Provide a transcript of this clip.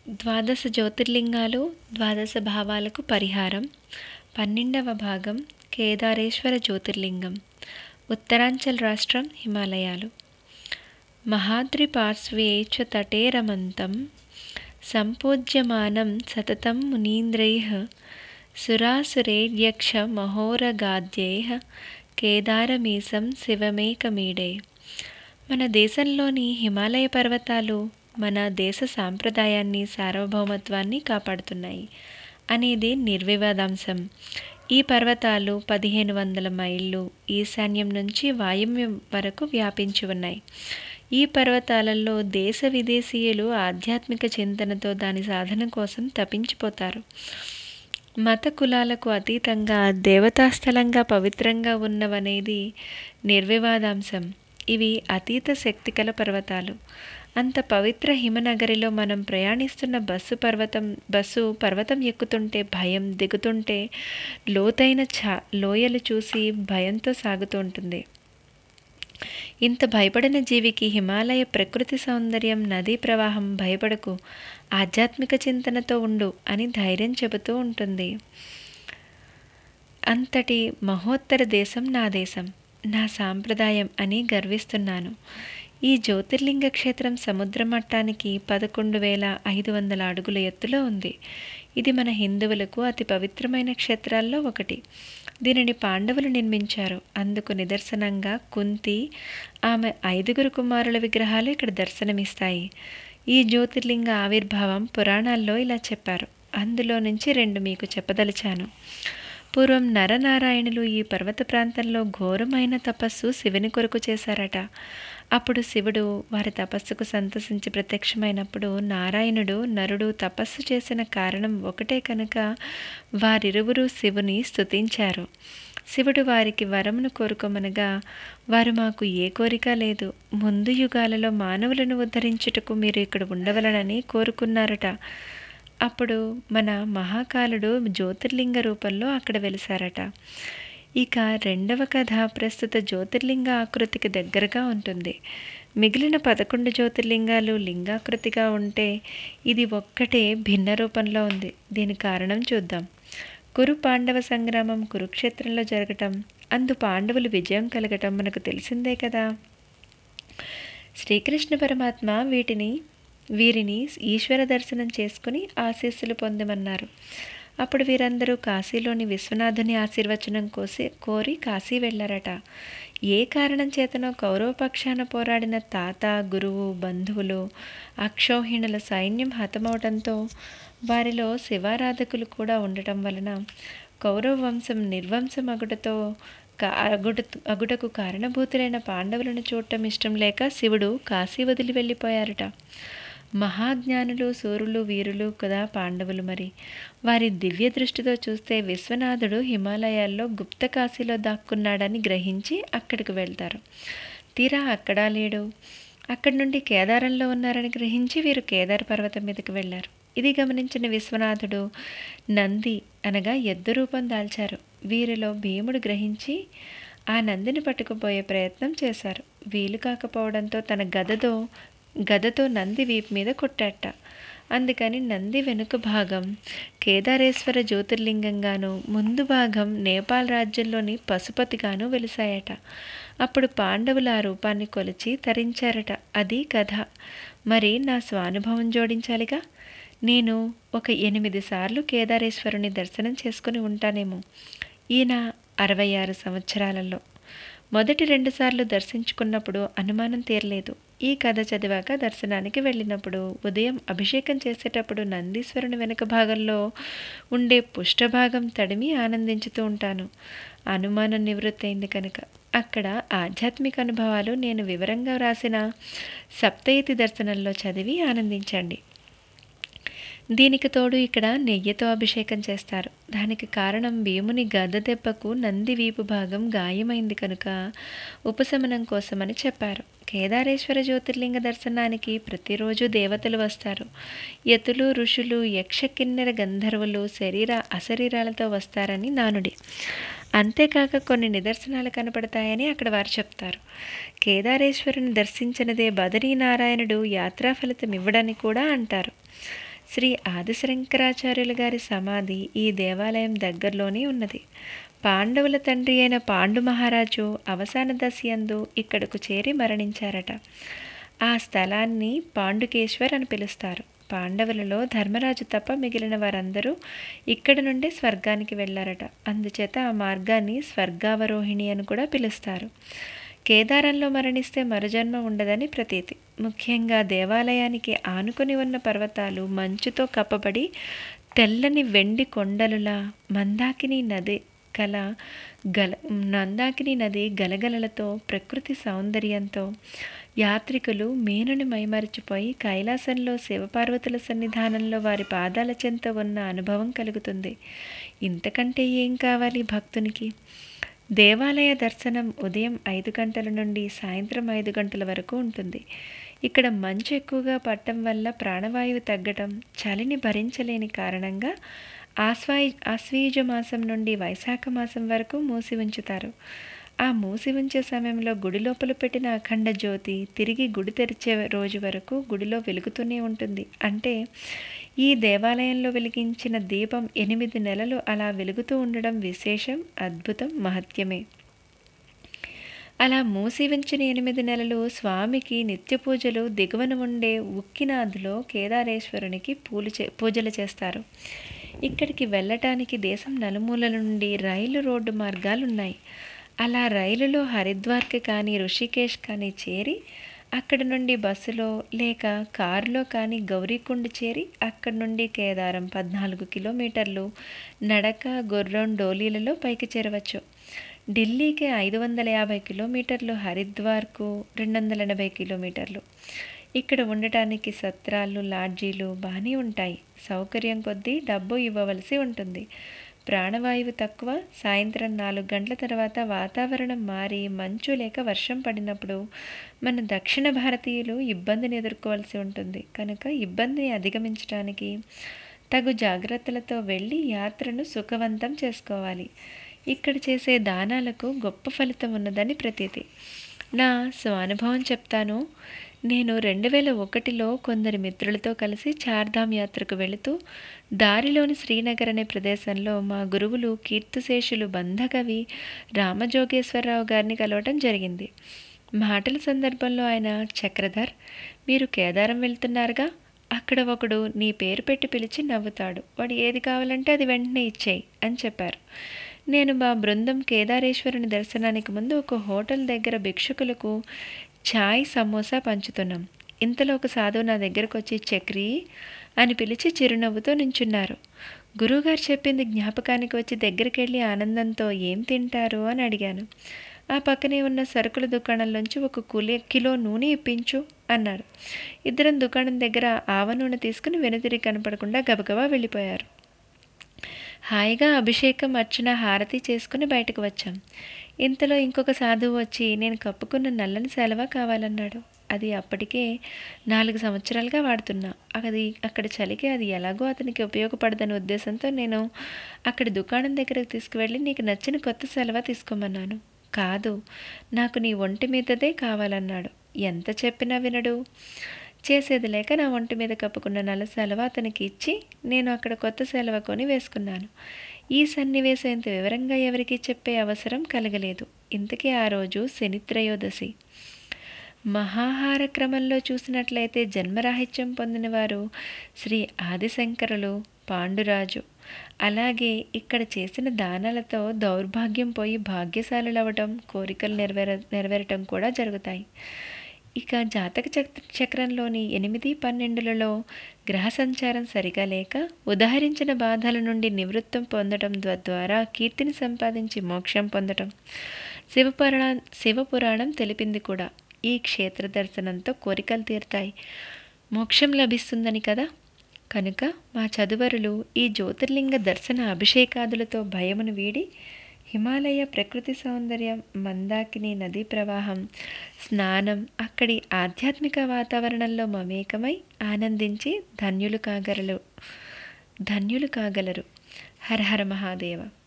ద్వాదశ జ్యోతిర్లింగాలు ద్వాదశ భావాలకు పరిహారం పన్నెండవ భాగం కేదారేశ్వర జ్యోతిర్లింగం ఉత్తరాంచల్ రాష్ట్రం హిమాలయాలు మహాద్రి పార్శ్వే చ తటే రమంతం సంపూజ్యమానం సతతం మునీంద్రైః సురాసురేర్యక్ష మహోరగాద్యైః కేదారమీశం శివమేకమీడే మన దేశంలోని హిమాలయ పర్వతాలు మన దేశ సాంప్రదాయాన్ని సార్వభౌమత్వాన్ని కాపాడుతున్నాయి అనేది నిర్వివాదాంశం ఈ పర్వతాలు పదిహేను వందల మైళ్ళు ఈశాన్యం నుంచి వాయువ్యం వరకు వ్యాపించి ఉన్నాయి ఈ పర్వతాలలో దేశ విదేశీయులు ఆధ్యాత్మిక చింతనతో దాని సాధన కోసం తపించిపోతారు మత కులాలకు అతీతంగా దేవతాస్థలంగా పవిత్రంగా ఉన్నవనేది నిర్వివాదాంశం ఇవి అతీత శక్తి కల పర్వతాలు అంత పవిత్ర హిమనగరిలో మనం ప్రయాణిస్తున్న బస్సు పర్వతం బస్సు పర్వతం ఎక్కుతుంటే భయం దిగుతుంటే లోతైన ఛా లోయలు చూసి భయంతో సాగుతూ ఉంటుంది ఇంత భయపడిన జీవికి హిమాలయ ప్రకృతి సౌందర్యం నదీ ప్రవాహం భయపడకు ఆధ్యాత్మిక చింతనతో ఉండు అని ధైర్యం చెబుతూ ఉంటుంది అంతటి మహోత్తర దేశం నా దేశం నా సాంప్రదాయం అని గర్విస్తున్నాను ఈ జ్యోతిర్లింగ క్షేత్రం సముద్ర మట్టానికి పదకొండు వేల ఐదు వందల అడుగుల ఎత్తులో ఉంది ఇది మన హిందువులకు అతి పవిత్రమైన క్షేత్రాల్లో ఒకటి దీనిని పాండవులు నిర్మించారు అందుకు నిదర్శనంగా కుంతి ఆమె ఐదుగురు కుమారుల విగ్రహాలు ఇక్కడ దర్శనమిస్తాయి ఈ జ్యోతిర్లింగ ఆవిర్భావం పురాణాల్లో ఇలా చెప్పారు అందులో నుంచి రెండు మీకు చెప్పదలిచాను పూర్వం నరనారాయణులు ఈ పర్వత ప్రాంతంలో ఘోరమైన తపస్సు శివుని కొరకు చేశారట అప్పుడు శివుడు వారి తపస్సుకు సంతసించి ప్రత్యక్షమైనప్పుడు నారాయణుడు నరుడు తపస్సు చేసిన కారణం ఒకటే కనుక వారిరువురు శివుని స్తుతించారు శివుడు వారికి వరమును కోరుకోమనగా వారు మాకు ఏ కోరిక లేదు ముందు యుగాలలో మానవులను ఉద్ధరించుటకు మీరు ఇక్కడ ఉండవలనని కోరుకున్నారట అప్పుడు మన మహాకాలుడు జ్యోతిర్లింగ రూపంలో అక్కడ వెలిసారట ఇక రెండవ కథ ప్రస్తుత జ్యోతిర్లింగ ఆకృతికి దగ్గరగా ఉంటుంది మిగిలిన పదకొండు జ్యోతిర్లింగాలు లింగాకృతిగా ఉంటే ఇది ఒక్కటే భిన్న రూపంలో ఉంది దీని కారణం చూద్దాం కురు పాండవ సంగ్రామం కురుక్షేత్రంలో జరగటం అందు పాండవులు విజయం కలగటం మనకు తెలిసిందే కదా శ్రీకృష్ణ పరమాత్మ వీటిని వీరిని ఈశ్వర దర్శనం చేసుకుని ఆశీస్సులు పొందమన్నారు అప్పుడు వీరందరూ కాశీలోని విశ్వనాథుని ఆశీర్వచనం కోసి కోరి కాశీ వెళ్ళారట ఏ కారణం చేతనో కౌరవ పక్షాన పోరాడిన తాత గురువు బంధువులు అక్షౌహిణుల సైన్యం హతమవడంతో వారిలో శివారాధకులు కూడా ఉండటం వలన కౌరవ వంశం నిర్వంశం అగుటతో అగుట అగుటకు కారణభూతులైన పాండవులను చూడటం ఇష్టం లేక శివుడు కాశీ వదిలి వెళ్ళిపోయారట మహాజ్ఞానులు సూరులు వీరులు కదా పాండవులు మరి వారి దివ్య దృష్టితో చూస్తే విశ్వనాథుడు హిమాలయాల్లో గుప్త కాశీలో దాక్కున్నాడని గ్రహించి అక్కడికి వెళ్తారు తీరా అక్కడా లేడు అక్కడి నుండి కేదారంలో ఉన్నారని గ్రహించి వీరు కేదార పర్వతం మీదకి వెళ్ళారు ఇది గమనించిన విశ్వనాథుడు నంది అనగా ఎద్దు రూపం దాల్చారు వీరిలో భీముడు గ్రహించి ఆ నందిని పట్టుకుపోయే ప్రయత్నం చేశారు వీలు కాకపోవడంతో తన గదతో గదతో నంది వీపు మీద కొట్టాట అందుకని నంది వెనుక భాగం కేదారేశ్వర జ్యోతిర్లింగంగాను ముందు భాగం నేపాల్ రాజ్యంలోని పశుపతిగాను వెలిసాయట అప్పుడు పాండవులు ఆ రూపాన్ని కొలిచి తరించారట అది కథ మరి నా స్వానుభవం జోడించాలిగా నేను ఒక ఎనిమిది సార్లు కేదారేశ్వరుని దర్శనం చేసుకుని ఉంటానేమో ఈయన అరవై ఆరు సంవత్సరాలలో మొదటి రెండుసార్లు దర్శించుకున్నప్పుడు అనుమానం తీరలేదు ఈ కథ చదివాక దర్శనానికి వెళ్ళినప్పుడు ఉదయం అభిషేకం చేసేటప్పుడు నందీశ్వరుని వెనుక భాగంలో ఉండే పుష్టభాగం తడిమి ఆనందించుతూ ఉంటాను అనుమానం నివృత్తైంది కనుక అక్కడ ఆధ్యాత్మిక అనుభవాలు నేను వివరంగా వ్రాసిన సప్తయతి దర్శనంలో చదివి ఆనందించండి దీనికి తోడు ఇక్కడ నెయ్యితో అభిషేకం చేస్తారు దానికి కారణం భీముని గద దెబ్బకు నంది వీపు భాగం గాయమైంది కనుక ఉపశమనం కోసమని చెప్పారు కేదారేశ్వర జ్యోతిర్లింగ దర్శనానికి ప్రతిరోజు దేవతలు వస్తారు యతులు ఋషులు యక్ష కిన్నెర గంధర్వులు శరీర అశరీరాలతో వస్తారని నానుడి అంతేకాక కొన్ని నిదర్శనాలు కనపడతాయని అక్కడ వారు చెప్తారు కేదారేశ్వరుని దర్శించినదే బదరీనారాయణుడు యాత్రా ఫలితం ఇవ్వడని కూడా అంటారు శ్రీ ఆదిశంకరాచార్యుల గారి సమాధి ఈ దేవాలయం దగ్గరలోనే ఉన్నది పాండవుల తండ్రి అయిన పాండు మహారాజు అవసాన దశయందు ఇక్కడకు చేరి మరణించారట ఆ స్థలాన్ని పాండుకేశ్వర్ అని పిలుస్తారు పాండవులలో ధర్మరాజు తప్ప మిగిలిన వారందరూ ఇక్కడి నుండే స్వర్గానికి వెళ్ళారట అందుచేత ఆ మార్గాన్ని స్వర్గావరోహిణి అని కూడా పిలుస్తారు కేదారంలో మరణిస్తే మరుజన్మ ఉండదని ప్రతీతి ముఖ్యంగా దేవాలయానికి ఆనుకొని ఉన్న పర్వతాలు మంచుతో కప్పబడి తెల్లని వెండి కొండలులా మందాకిని నది కల గల నందాకిని నది గలగలలతో ప్రకృతి సౌందర్యంతో యాత్రికులు మేనుని మైమరిచిపోయి కైలాసంలో శివపార్వతుల సన్నిధానంలో వారి పాదాల చెంత ఉన్న అనుభవం కలుగుతుంది ఇంతకంటే ఏం కావాలి భక్తునికి దేవాలయ దర్శనం ఉదయం ఐదు గంటల నుండి సాయంత్రం ఐదు గంటల వరకు ఉంటుంది ఇక్కడ మంచు ఎక్కువగా పట్టడం వల్ల ప్రాణవాయువు తగ్గటం చలిని భరించలేని కారణంగా ఆస్వాయి ఆశ్వీజ మాసం నుండి వైశాఖ మాసం వరకు మూసి ఉంచుతారు ఆ మూసి ఉంచే సమయంలో గుడి లోపల పెట్టిన అఖండ జ్యోతి తిరిగి గుడి తెరిచే రోజు వరకు గుడిలో వెలుగుతూనే ఉంటుంది అంటే ఈ దేవాలయంలో వెలిగించిన దీపం ఎనిమిది నెలలు అలా వెలుగుతూ ఉండడం విశేషం అద్భుతం మహత్యమే అలా మూసి ఉంచిన ఎనిమిది నెలలు స్వామికి నిత్య పూజలు దిగువన ఉండే ఉక్కినాథులో కేదారేశ్వరునికి పూలు చే పూజలు చేస్తారు ఇక్కడికి వెళ్ళటానికి దేశం నలుమూలల నుండి రైలు రోడ్డు మార్గాలు ఉన్నాయి అలా రైలులో హరిద్వార్కి కానీ ఋషికేశ్ కానీ చేరి అక్కడి నుండి బస్సులో లేక కారులో కానీ గౌరీకుండ చేరి అక్కడి నుండి కేదారం పద్నాలుగు కిలోమీటర్లు నడక గుర్రం డోలీలలో పైకి చేరవచ్చు ఢిల్లీకి ఐదు వందల యాభై కిలోమీటర్లు హరిద్వార్కు రెండు వందల ఎనభై కిలోమీటర్లు ఇక్కడ ఉండటానికి సత్రాలు లాడ్జీలు బాగానే ఉంటాయి సౌకర్యం కొద్దీ డబ్బు ఇవ్వవలసి ఉంటుంది ప్రాణవాయువు తక్కువ సాయంత్రం నాలుగు గంటల తర్వాత వాతావరణం మారి మంచు లేక వర్షం పడినప్పుడు మన దక్షిణ భారతీయులు ఇబ్బందిని ఎదుర్కోవాల్సి ఉంటుంది కనుక ఇబ్బందిని అధిగమించడానికి తగు జాగ్రత్తలతో వెళ్ళి యాత్రను సుఖవంతం చేసుకోవాలి ఇక్కడ చేసే దానాలకు గొప్ప ఫలితం ఉన్నదని ప్రతీతి నా స్వానుభవం చెప్తాను నేను రెండు వేల ఒకటిలో కొందరి మిత్రులతో కలిసి చార్ధామ్ యాత్రకు వెళుతూ దారిలోని శ్రీనగర్ అనే ప్రదేశంలో మా గురువులు కీర్తిశేషులు బంధకవి రామజోగేశ్వరరావు గారిని కలవటం జరిగింది మాటల సందర్భంలో ఆయన చక్రధర్ మీరు కేదారం వెళ్తున్నారుగా అక్కడ ఒకడు నీ పేరు పెట్టి పిలిచి నవ్వుతాడు వాడు ఏది కావాలంటే అది వెంటనే ఇచ్చేయి అని చెప్పారు నేను మా బృందం కేదారేశ్వరుని దర్శనానికి ముందు ఒక హోటల్ దగ్గర భిక్షుకులకు ఛాయ్ సమోసా పంచుతున్నాం ఇంతలో ఒక సాధువు నా దగ్గరకు వచ్చి చక్రి అని పిలిచి చిరునవ్వుతో నించున్నారు గురువుగారు చెప్పింది జ్ఞాపకానికి వచ్చి దగ్గరికి వెళ్ళి ఆనందంతో ఏం తింటారు అని అడిగాను ఆ పక్కనే ఉన్న సరుకుల దుకాణంలోంచి ఒక కులే కిలో నూనె ఇప్పించు అన్నారు ఇద్దరం దుకాణం దగ్గర ఆవ నూనె తీసుకుని వెనుతిరిగి కనపడకుండా గబగబా వెళ్ళిపోయారు హాయిగా అభిషేకం అర్చన హారతి చేసుకుని బయటకు వచ్చాం ఇంతలో ఇంకొక సాధువు వచ్చి నేను కప్పుకున్న నల్లని సెలవ కావాలన్నాడు అది అప్పటికే నాలుగు సంవత్సరాలుగా వాడుతున్నా అది అక్కడ చలికి అది ఎలాగో అతనికి ఉపయోగపడదనే ఉద్దేశంతో నేను అక్కడి దుకాణం దగ్గరకు తీసుకువెళ్ళి నీకు నచ్చిన కొత్త సెలవ తీసుకోమన్నాను కాదు నాకు నీ ఒంటి మీదదే కావాలన్నాడు ఎంత చెప్పినా వినడు చేసేది లేక నా ఒంటి మీద కప్పుకున్న నల్ల సెలవ అతనికి ఇచ్చి నేను అక్కడ కొత్త సెలవ కొని వేసుకున్నాను ఈ సన్నివేశం ఇంత వివరంగా ఎవరికి చెప్పే అవసరం కలగలేదు ఇంతకీ ఆ రోజు శనిత్రయోదశి మహాహార క్రమంలో చూసినట్లయితే జన్మరాహిత్యం పొందినవారు శ్రీ ఆదిశంకరులు పాండురాజు అలాగే ఇక్కడ చేసిన దానాలతో దౌర్భాగ్యం పోయి భాగ్యశాలులవ్వటం కోరికలు నెరవేర నెరవేరటం కూడా జరుగుతాయి ఇక జాతక చక్ర చక్రంలోని ఎనిమిది పన్నెండులలో గ్రహ సంచారం సరిగా లేక ఉదాహరించిన బాధల నుండి నివృత్తం పొందడం ద్వారా కీర్తిని సంపాదించి మోక్షం పొందటం శివపురాణ శివపురాణం తెలిపింది కూడా ఈ క్షేత్ర దర్శనంతో కోరికలు తీరుతాయి మోక్షం లభిస్తుందని కదా కనుక మా చదువరులు ఈ జ్యోతిర్లింగ దర్శన అభిషేకాదులతో భయమును వీడి హిమాలయ ప్రకృతి సౌందర్యం మందాకిని నదీ ప్రవాహం స్నానం అక్కడి ఆధ్యాత్మిక వాతావరణంలో మమేకమై ఆనందించి ధన్యులు కాగలరు ధన్యులు కాగలరు హర హర మహాదేవ